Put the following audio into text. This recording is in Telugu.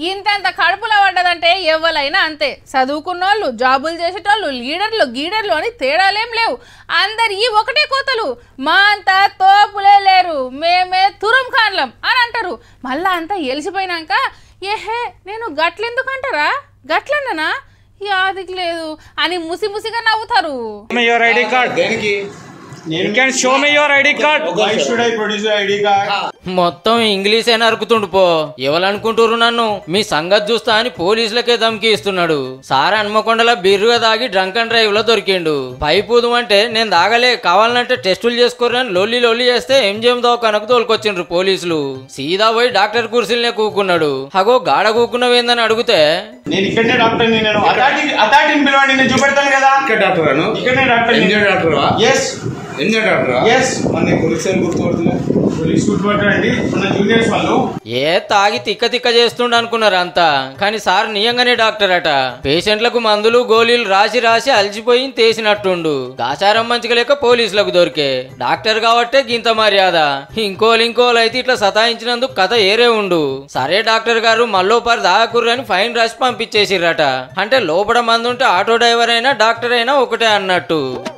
ఇంతంత కడుపులో పడ్డదంటే ఎవరైనా అంతే చదువుకున్నోళ్ళు జాబులు చేసేటోళ్ళు లీడర్లు గీడర్లు అని తేడాలేం లేవు అందరు ఈ ఒకటే కోతలు మా అంతా తోపులే లేరు మేమే తురం ఖాన్లం అని అంటారు మళ్ళా అంతా ఎలిసిపోయినాక ఏహే నేను గట్లెందుకంటారా గట్లన్ననా యాదికి లేదు అని ముసి ముసిగా నవ్వుతారు me your ID card. దేనికి You can show me your ID card. Why should I produce your ID card? మొత్తం ఇంగ్లీషే నరుకుతుండు పో ఎవరనుకుంటురు నన్ను మీ సంగతి చూస్తా అని పోలీసులకే ధమ్కి ఇస్తున్నాడు సార్ హన్మకొండల బిర్రుగా దాగి డ్రంక్ అండ్ డ్రైవ్ లో దొరికిండు పైపూదు అంటే నేను దాగలే కావాలంటే టెస్టులు చేసుకోరని లొల్లి లొల్లి చేస్తే ఎంజిఎం దవాఖానకు తోలుకొచ్చిండ్రు పోలీసులు సీదా పోయి డాక్టర్ కుర్సీలనే కూకున్నాడు హగో గాడ కూకున్నవేందని అడిగితే నేను ఇక్కడనే డాక్టర్ నేను అథారిటీ అథారిటీని పిలవండి నేను చూపెడతాను కదా ఇక్కడ డాక్టర్ అను ఇక్కడనే doctor NGO doctor yes NGO doctor Yes. మన పోలీస్ గుర్తుపడుతున్నా పోలీస్ గుర్తుపట్టండి మన జూనియర్స్ వాళ్ళు ఏ తాగి తిక్క తిక్క చేస్తుండ అనుకున్నారు అంతా కానీ సార్ నియంగానే డాక్టర్ అట పేషెంట్లకు మందులు గోళీలు రాసి రాసి అలసిపోయి తేసినట్టుండు ఆచారం మంచిగా లేక పోలీసులకు దొరికే డాక్టర్ కాబట్టే గింత మర్యాద ఇంకోలు ఇంకోలు అయితే ఇట్లా సతాయించినందుకు కథ ఏరే ఉండు సరే డాక్టర్ గారు మళ్ళోపారి దాకుర్రని ఫైన్ రాసి పంపించేసిర్రట అంటే లోపల మంది ఉంటే ఆటో డ్రైవర్ అయినా డాక్టర్ అయినా ఒకటే అన్నట్టు